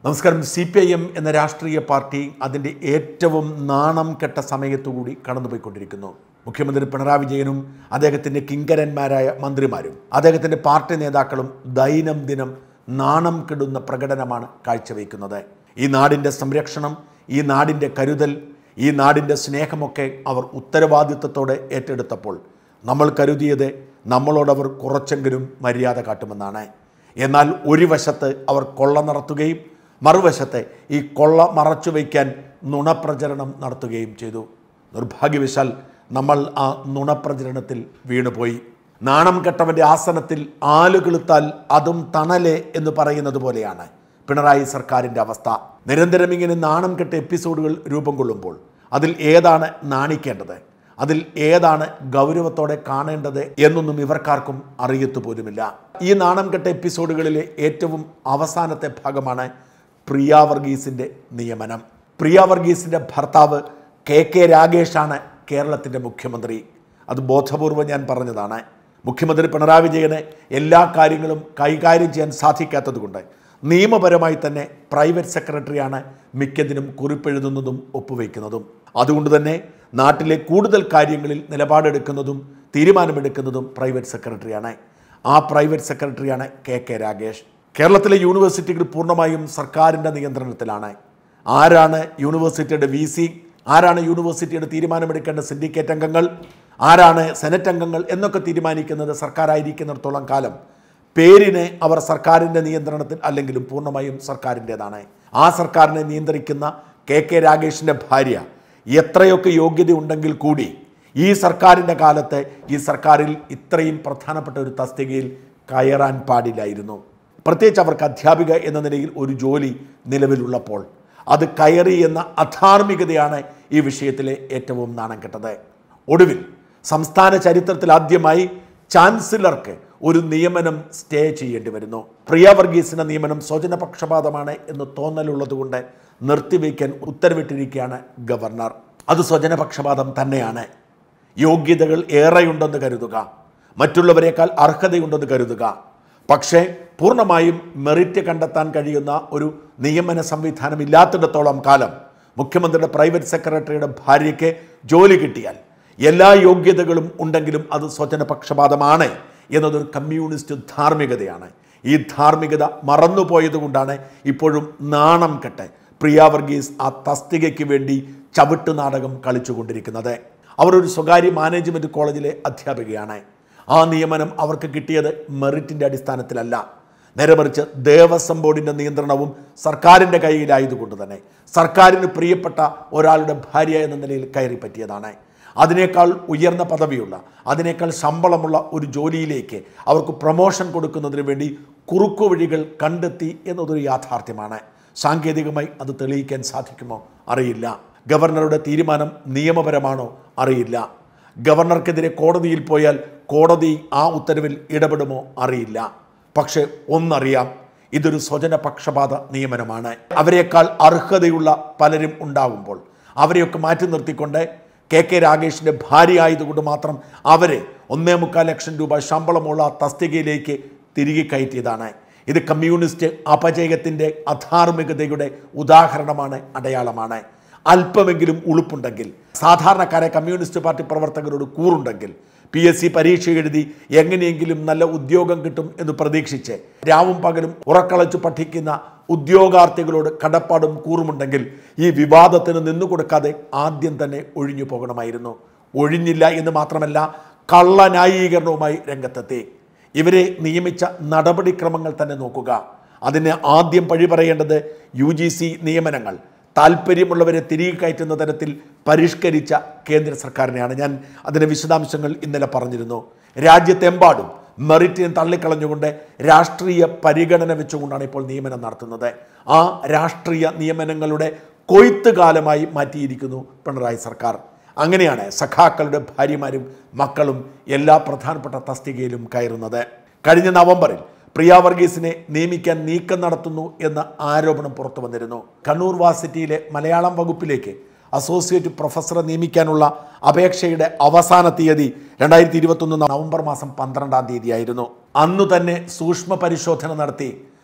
നമസ്കാരം C P I M എന്ന രാഷ്ട്രീയ പാർട്ടി അതിൻ്റെ ഏറ്റവും നാണം കെട്ട സമയത്തുകൂടി കടന്നുപോയിക്കൊണ്ടിരിക്കുന്നു മുഖ്യമന്ത്രി പിണറായി വിജയനും അദ്ദേഹത്തിൻ്റെ കിങ്കരന്മാരായ മന്ത്രിമാരും അദ്ദേഹത്തിൻ്റെ പാർട്ടി നേതാക്കളും ദൈനംദിനം നാണം കെടുന്ന പ്രകടനമാണ് കാഴ്ചവെക്കുന്നത് ഈ നാടിൻ്റെ സംരക്ഷണം ഈ നാടിൻ്റെ കരുതൽ ഈ നാടിൻ്റെ സ്നേഹമൊക്കെ അവർ ഉത്തരവാദിത്വത്തോടെ ഏറ്റെടുത്തപ്പോൾ നമ്മൾ കരുതിയത് നമ്മളോടവർ കുറച്ചെങ്കിലും മര്യാദ കാട്ടുമെന്നാണ് എന്നാൽ ഒരു വശത്ത് അവർ കൊള്ള നടത്തുകയും മറുവശത്തെ ഈ കൊള്ള മറച്ചു വയ്ക്കാൻ നുണപ്രചരണം നടത്തുകയും ചെയ്തു നിർഭാഗ്യവശാൽ നമ്മൾ ആ നുണപ്രചരണത്തിൽ വീണുപോയി നാണം കെട്ടവൻ്റെ ആസനത്തിൽ ആലുകിളുത്താൽ അതും തണലെ എന്ന് പറയുന്നത് പോലെയാണ് പിണറായി സർക്കാരിൻ്റെ അവസ്ഥ നിരന്തരം ഇങ്ങനെ നാണം കെട്ട എപ്പിസോഡുകൾ രൂപം കൊള്ളുമ്പോൾ അതിൽ ഏതാണ് നാണിക്കേണ്ടത് അതിൽ ഏതാണ് ഗൗരവത്തോടെ കാണേണ്ടത് എന്നൊന്നും ഇവർക്കാർക്കും അറിയത്തു പോലുമില്ല ഈ നാണം കെട്ട എപ്പിസോഡുകളിലെ ഏറ്റവും അവസാനത്തെ ഭാഗമാണ് പ്രിയ വർഗീസിൻ്റെ നിയമനം പ്രിയ വർഗീസിൻ്റെ ഭർത്താവ് കെ കെ രാഗേഷാണ് കേരളത്തിൻ്റെ മുഖ്യമന്ത്രി അത് ബോധപൂർവം ഞാൻ പറഞ്ഞതാണ് മുഖ്യമന്ത്രി പിണറായി വിജയന് എല്ലാ കാര്യങ്ങളും കൈകാര്യം ചെയ്യാൻ സാധിക്കാത്തതുകൊണ്ട് നിയമപരമായി തന്നെ പ്രൈവറ്റ് സെക്രട്ടറിയാണ് മിക്കതിനും കുറിപ്പെഴുതുന്നതും ഒപ്പുവയ്ക്കുന്നതും അതുകൊണ്ട് തന്നെ നാട്ടിലെ കൂടുതൽ കാര്യങ്ങളിൽ നിലപാടെടുക്കുന്നതും തീരുമാനമെടുക്കുന്നതും പ്രൈവറ്റ് സെക്രട്ടറിയാണ് ആ പ്രൈവറ്റ് സെക്രട്ടറിയാണ് കെ കെ രാഗേഷ് കേരളത്തിലെ യൂണിവേഴ്സിറ്റികൾ പൂർണ്ണമായും സർക്കാരിൻ്റെ നിയന്ത്രണത്തിലാണ് ആരാണ് യൂണിവേഴ്സിറ്റിയുടെ വി സി ആരാണ് യൂണിവേഴ്സിറ്റിയുടെ തീരുമാനമെടുക്കേണ്ട സിൻഡിക്കേറ്റ് അംഗങ്ങൾ ആരാണ് സെനറ്റ് അംഗങ്ങൾ എന്നൊക്കെ തീരുമാനിക്കുന്നത് സർക്കാരായിരിക്കുന്നിടത്തോളം കാലം പേരിന് അവർ സർക്കാരിൻ്റെ നിയന്ത്രണത്തിൽ അല്ലെങ്കിലും പൂർണ്ണമായും സർക്കാരിൻ്റെതാണ് ആ സർക്കാരിനെ നിയന്ത്രിക്കുന്ന കെ കെ രാഗേഷിൻ്റെ ഭാര്യ എത്രയൊക്കെ യോഗ്യത ഉണ്ടെങ്കിൽ കൂടി ഈ സർക്കാരിൻ്റെ കാലത്ത് ഈ സർക്കാരിൽ ഇത്രയും പ്രധാനപ്പെട്ട ഒരു തസ്തികയിൽ കയറാൻ പാടില്ലായിരുന്നു പ്രത്യേകിച്ച് അവർക്ക് അധ്യാപിക എന്ന നിലയിൽ ഒരു ജോലി നിലവിലുള്ളപ്പോൾ അത് കയറി എന്ന അധാർമികതയാണ് ഈ വിഷയത്തിലെ ഏറ്റവും നാണം കെട്ടത് ഒടുവിൽ സംസ്ഥാന ചരിത്രത്തിൽ ആദ്യമായി ചാൻസലർക്ക് ഒരു നിയമനം സ്റ്റേ ചെയ്യേണ്ടി വരുന്നു പ്രിയ വർഗീസിന്റെ നിയമനം സ്വജനപക്ഷപാതമാണ് എന്ന് തോന്നലുള്ളതുകൊണ്ട് നിർത്തിവെക്കാൻ ഉത്തരവിട്ടിരിക്കുകയാണ് ഗവർണർ അത് സ്വജനപക്ഷപാതം തന്നെയാണ് യോഗ്യതകൾ ഏറെയുണ്ടെന്ന് കരുതുക മറ്റുള്ളവരെക്കാൾ അർഹതയുണ്ടെന്ന് കരുതുക പക്ഷേ പൂർണ്ണമായും മെറിറ്റ് കണ്ടെത്താൻ കഴിയുന്ന ഒരു നിയമന സംവിധാനം ഇല്ലാത്തിടത്തോളം കാലം മുഖ്യമന്ത്രിയുടെ പ്രൈവറ്റ് സെക്രട്ടറിയുടെ ഭാര്യയ്ക്ക് ജോലി കിട്ടിയാൽ എല്ലാ യോഗ്യതകളും ഉണ്ടെങ്കിലും അത് സ്വജനപക്ഷപാതമാണ് എന്നതൊരു കമ്മ്യൂണിസ്റ്റ് ധാർമ്മികതയാണ് ഈ ധാർമ്മികത മറന്നുപോയതുകൊണ്ടാണ് ഇപ്പോഴും നാണം കെട്ട് പ്രിയ വർഗീസ് ആ തസ്തികയ്ക്ക് വേണ്ടി ചവിട്ട് നാടകം കളിച്ചുകൊണ്ടിരിക്കുന്നത് അവർ ഒരു സ്വകാര്യ മാനേജ്മെൻറ്റ് കോളേജിലെ അധ്യാപികയാണ് ആ നിയമനം അവർക്ക് കിട്ടിയത് മെറിറ്റിൻ്റെ അടിസ്ഥാനത്തിലല്ല നേരെ മറിച്ച് ദേവസ്വം ബോർഡിൻ്റെ നിയന്ത്രണവും സർക്കാരിൻ്റെ കയ്യിലായതുകൊണ്ട് തന്നെ സർക്കാരിന് പ്രിയപ്പെട്ട ഒരാളുടെ ഭാര്യ എന്ന നിലയിൽ കയറി പറ്റിയതാണ് അതിനേക്കാൾ ഉയർന്ന പദവിയുള്ള അതിനേക്കാൾ ശമ്പളമുള്ള ഒരു ജോലിയിലേക്ക് അവർക്ക് പ്രൊമോഷൻ കൊടുക്കുന്നതിന് വേണ്ടി കുറുക്കുവഴികൾ കണ്ടെത്തി എന്നതൊരു യാഥാർത്ഥ്യമാണ് സാങ്കേതികമായി അത് തെളിയിക്കാൻ സാധിക്കുമോ അറിയില്ല ഗവർണറുടെ തീരുമാനം നിയമപരമാണോ അറിയില്ല ഗവർണർക്കെതിരെ കോടതിയിൽ പോയാൽ കോടതി ആ ഉത്തരവിൽ ഇടപെടുമോ അറിയില്ല പക്ഷെ ഒന്നറിയാം ഇതൊരു സ്വജനപക്ഷപാത നിയമനമാണ് അവരെക്കാൾ അർഹതയുള്ള പലരും ഉണ്ടാകുമ്പോൾ അവരെയൊക്കെ മാറ്റി നിർത്തിക്കൊണ്ട് കെ കെ രാഗേഷിൻ്റെ ഭാര്യ ആയതുകൊണ്ട് മാത്രം അവരെ ഒന്നേ മുക്കാൽ ലക്ഷം രൂപ ശമ്പളമുള്ള തസ്തികയിലേക്ക് തിരികെ കയറ്റിയതാണ് ഇത് കമ്മ്യൂണിസ്റ്റ് അപജയത്തിൻ്റെ അധാർമികതയുടെ ഉദാഹരണമാണ് അടയാളമാണ് അല്പമെങ്കിലും ഉളുപ്പുണ്ടെങ്കിൽ സാധാരണക്കാരെ കമ്മ്യൂണിസ്റ്റ് പാർട്ടി പ്രവർത്തകരോട് കൂറുണ്ടെങ്കിൽ പി എസ് സി പരീക്ഷ എഴുതി എങ്ങനെയെങ്കിലും നല്ല ഉദ്യോഗം കിട്ടും എന്ന് പ്രതീക്ഷിച്ച് രാവും പകലും ഉറക്കളച്ച് പഠിക്കുന്ന ഉദ്യോഗാർത്ഥികളോട് കടപ്പാടും കൂറുമുണ്ടെങ്കിൽ ഈ വിവാദത്തിന് നിന്നുകൊടുക്കാതെ ആദ്യം തന്നെ ഒഴിഞ്ഞു പോകണമായിരുന്നു ഒഴിഞ്ഞില്ല എന്ന് മാത്രമല്ല കള്ളന്യായീകരണവുമായി രംഗത്തെത്തി ഇവരെ നിയമിച്ച നടപടിക്രമങ്ങൾ തന്നെ നോക്കുക അതിന് ആദ്യം പഴി പറയേണ്ടത് യു ജി സി നിയമനങ്ങൾ താല്പര്യമുള്ളവരെ തിരികെ കയറ്റുന്ന തരത്തിൽ പരിഷ്കരിച്ച കേന്ദ്ര സർക്കാരിനെയാണ് ഞാൻ അതിൻ്റെ വിശദാംശങ്ങൾ ഇന്നലെ പറഞ്ഞിരുന്നു രാജ്യത്തെമ്പാടും മെറിറ്റിനെ തള്ളിക്കളഞ്ഞുകൊണ്ട് രാഷ്ട്രീയ പരിഗണന വെച്ചുകൊണ്ടാണ് ഇപ്പോൾ നിയമനം നടത്തുന്നത് ആ രാഷ്ട്രീയ നിയമനങ്ങളുടെ കൊയ്ത്ത് കാലമായി മാറ്റിയിരിക്കുന്നു പിണറായി സർക്കാർ അങ്ങനെയാണ് സഖാക്കളുടെ ഭാര്യമാരും മക്കളും എല്ലാ പ്രധാനപ്പെട്ട തസ്തികയിലും കയറുന്നത് കഴിഞ്ഞ നവംബറിൽ പ്രിയ വർഗീസിനെ നിയമിക്കാൻ നീക്കം നടത്തുന്നു എന്ന ആരോപണം പുറത്തു വന്നിരുന്നു കണ്ണൂർ വാസിറ്റിയിലെ മലയാളം വകുപ്പിലേക്ക് അസോസിയേറ്റ് പ്രൊഫസറെ നിയമിക്കാനുള്ള അപേക്ഷയുടെ അവസാന തീയതി രണ്ടായിരത്തി ഇരുപത്തൊന്ന് നവംബർ മാസം പന്ത്രണ്ടാം തീയതിയായിരുന്നു അന്നു തന്നെ സൂക്ഷ്മ പരിശോധന നടത്തി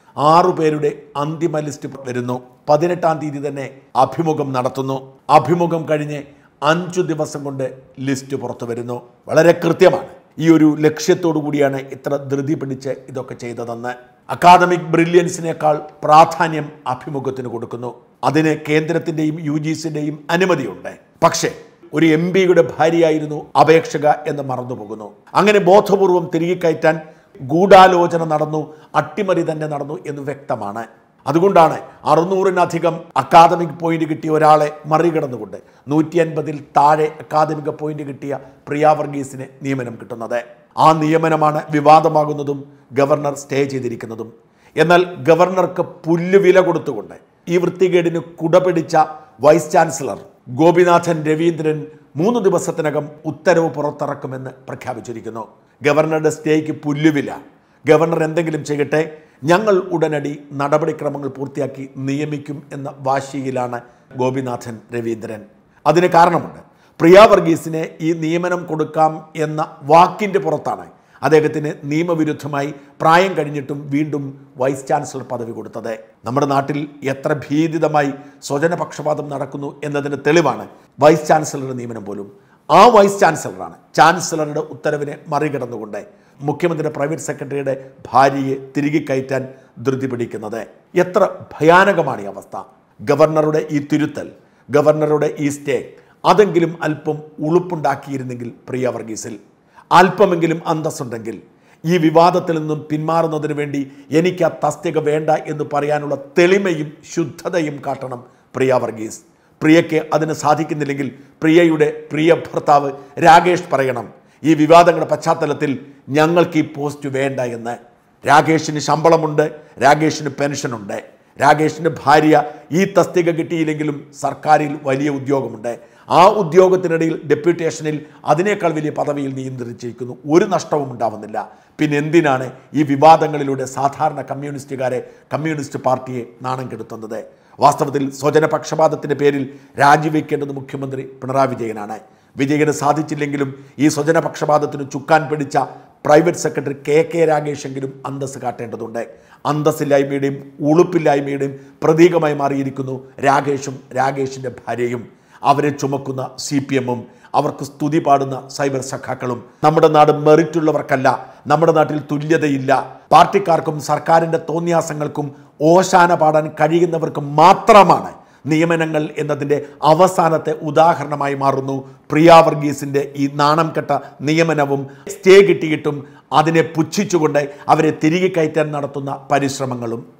ആറു പേരുടെ അന്തിമ ലിസ്റ്റ് വരുന്നു പതിനെട്ടാം തീയതി തന്നെ അഭിമുഖം നടത്തുന്നു അഭിമുഖം കഴിഞ്ഞ് അഞ്ചു ദിവസം കൊണ്ട് ലിസ്റ്റ് പുറത്തു വരുന്നു വളരെ കൃത്യമാണ് ഈ ഒരു ലക്ഷ്യത്തോടു കൂടിയാണ് ഇത്ര ധൃതി പിടിച്ച് ഇതൊക്കെ ചെയ്തതെന്ന് അക്കാദമിക് ബ്രില്യൻസിനേക്കാൾ പ്രാധാന്യം അഭിമുഖത്തിന് കൊടുക്കുന്നു അതിന് കേന്ദ്രത്തിൻ്റെയും യു ജി സിൻ്റെയും അനുമതിയുണ്ട് പക്ഷേ ഒരു എം പിയുടെ ഭാര്യയായിരുന്നു അപേക്ഷക എന്ന് മറന്നുപോകുന്നു അങ്ങനെ ബോധപൂർവം തിരികെ കയറ്റാൻ ഗൂഢാലോചന നടന്നു അട്ടിമറി തന്നെ നടന്നു എന്ന് വ്യക്തമാണ് അതുകൊണ്ടാണ് അറുന്നൂറിനധികം അക്കാദമിക് പോയിന്റ് കിട്ടിയ ഒരാളെ മറികടന്നുകൊണ്ട് നൂറ്റി അൻപതിൽ താഴെ അക്കാദമിക പോയിന്റ് കിട്ടിയ പ്രിയ വർഗീസിന് നിയമനം കിട്ടുന്നത് ആ നിയമനമാണ് വിവാദമാകുന്നതും ഗവർണർ സ്റ്റേ ചെയ്തിരിക്കുന്നതും എന്നാൽ ഗവർണർക്ക് പുല്ലുവില കൊടുത്തുകൊണ്ട് ഈ വൃത്തികേടിന് കുടപിടിച്ച വൈസ് ചാൻസലർ ഗോപിനാഥൻ രവീന്ദ്രൻ മൂന്ന് ദിവസത്തിനകം ഉത്തരവ് പുറത്തിറക്കുമെന്ന് പ്രഖ്യാപിച്ചിരിക്കുന്നു ഗവർണറുടെ സ്റ്റേക്ക് പുല്ലുവില ഗവർണർ എന്തെങ്കിലും ചെയ്യട്ടെ ഞങ്ങൾ ഉടനടി നടപടിക്രമങ്ങൾ പൂർത്തിയാക്കി നിയമിക്കും എന്ന വാശിയിലാണ് ഗോപിനാഥൻ രവീന്ദ്രൻ അതിന് കാരണമുണ്ട് പ്രിയ വർഗീസിന് ഈ നിയമനം കൊടുക്കാം എന്ന വാക്കിൻ്റെ പുറത്താണ് അദ്ദേഹത്തിന് നിയമവിരുദ്ധമായി പ്രായം കഴിഞ്ഞിട്ടും വീണ്ടും വൈസ് ചാൻസലർ പദവി കൊടുത്തത് നമ്മുടെ നാട്ടിൽ എത്ര ഭീതിതമായി സ്വജനപക്ഷപാതം നടക്കുന്നു എന്നതിന് തെളിവാണ് വൈസ് ചാൻസലറുടെ നിയമനം പോലും ആ വൈസ് ചാൻസലറാണ് ചാൻസലറുടെ ഉത്തരവിനെ മറികടന്നുകൊണ്ട് മുഖ്യമന്ത്രിയുടെ പ്രൈവറ്റ് സെക്രട്ടറിയുടെ ഭാര്യയെ തിരികെ കയറ്റാൻ ധൃതി പിടിക്കുന്നത് എത്ര ഭയാനകമാണ് ഈ അവസ്ഥ ഗവർണറുടെ ഈ തിരുത്തൽ ഗവർണറുടെ ഈ സ്റ്റേ അതെങ്കിലും അല്പം ഉളുപ്പുണ്ടാക്കിയിരുന്നെങ്കിൽ പ്രിയ വർഗീസിൽ അല്പമെങ്കിലും അന്തസ്സുണ്ടെങ്കിൽ ഈ വിവാദത്തിൽ നിന്നും പിന്മാറുന്നതിന് വേണ്ടി എനിക്ക് ആ തസ്തിക വേണ്ട എന്ന് പറയാനുള്ള തെളിമയും ശുദ്ധതയും കാട്ടണം പ്രിയ വർഗീസ് പ്രിയയ്ക്ക് അതിന് സാധിക്കുന്നില്ലെങ്കിൽ പ്രിയയുടെ പ്രിയ ഭർത്താവ് രാകേഷ് പറയണം ഈ വിവാദങ്ങളുടെ പശ്ചാത്തലത്തിൽ ഞങ്ങൾക്ക് ഈ പോസ്റ്റ് വേണ്ട എന്ന് രാകേഷിന് ശമ്പളമുണ്ട് രാകേഷിന് പെൻഷനുണ്ട് രാകേഷിൻ്റെ ഭാര്യ ഈ തസ്തിക കിട്ടിയില്ലെങ്കിലും സർക്കാരിൽ വലിയ ഉദ്യോഗമുണ്ട് ആ ഉദ്യോഗത്തിനിടയിൽ ഡെപ്യൂട്ടേഷനിൽ അതിനേക്കാൾ വലിയ പദവിയിൽ നിയന്ത്രിച്ചിരിക്കുന്നു ഒരു നഷ്ടവും ഉണ്ടാവുന്നില്ല പിന്നെ എന്തിനാണ് ഈ വിവാദങ്ങളിലൂടെ സാധാരണ കമ്മ്യൂണിസ്റ്റുകാരെ കമ്മ്യൂണിസ്റ്റ് പാർട്ടിയെ നാണം കെടുത്തുന്നത് വാസ്തവത്തിൽ സ്വജനപക്ഷപാതത്തിൻ്റെ പേരിൽ രാജിവെക്കേണ്ടത് മുഖ്യമന്ത്രി പിണറായി വിജയനാണ് വിജയന് സാധിച്ചില്ലെങ്കിലും ഈ സ്വജനപക്ഷപാതത്തിന് ചുക്കാൻ പിടിച്ച പ്രൈവറ്റ് സെക്രട്ടറി കെ കെ രാഗേഷെങ്കിലും അന്തസ് കാട്ടേണ്ടതുണ്ട് അന്തസ്സില്ലായ്മയുടെയും ഉളുപ്പില്ലായ്മയുടെയും പ്രതീകമായി മാറിയിരിക്കുന്നു രാകേഷും രാകേഷിൻ്റെ ഭാര്യയും അവരെ ചുമക്കുന്ന സി പി എമ്മും അവർക്ക് സ്തുതി പാടുന്ന സൈബർ സഖാക്കളും നമ്മുടെ നാട് മെറിറ്റുള്ളവർക്കല്ല നമ്മുടെ നാട്ടിൽ തുല്യതയില്ല പാർട്ടിക്കാർക്കും സർക്കാരിൻ്റെ തോന്നിയാസങ്ങൾക്കും ഓശാന പാടാൻ കഴിയുന്നവർക്ക് മാത്രമാണ് നിയമനങ്ങൾ എന്നതിൻ്റെ അവസാനത്തെ ഉദാഹരണമായി മാറുന്നു പ്രിയ വർഗീസിൻ്റെ ഈ നാണം കെട്ട നിയമനവും സ്റ്റേ കിട്ടിയിട്ടും അതിനെ പുച്ഛിച്ചുകൊണ്ട് അവരെ തിരികെ കയറ്റാൻ നടത്തുന്ന പരിശ്രമങ്ങളും